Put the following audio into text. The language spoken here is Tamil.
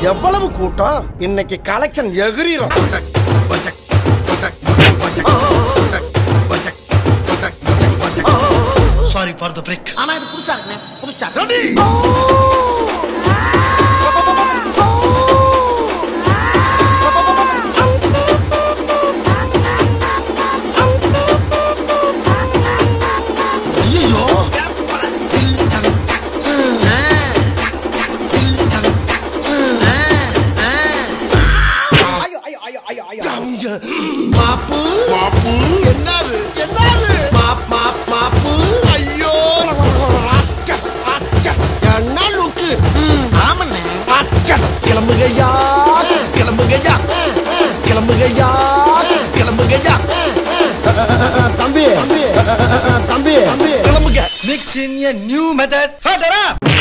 எவ்வளவு கூட்டம் இன்னைக்கு கலெக்ஷன் எகிரிரும் சாரி ஃபார் த பிரேக் ஆனா இது புதுசா இருக்குண்ணே புதுசா ஐயோ ஐயோ ஐயோ ஐயோ ஐயோ ஐயோ மாப்பு மாப்பு என்னது என்னது மாப் மாப் மாப்பு ஐயோ என்ன லுக்கு ஆமண்ணே கிளம்புகையா கிளம்புகையா கிளம்புகையா கிளம்புகையா தம்பி தம்பி தம்பி கிளம்புங்க mix in a new method ஃபர்தரா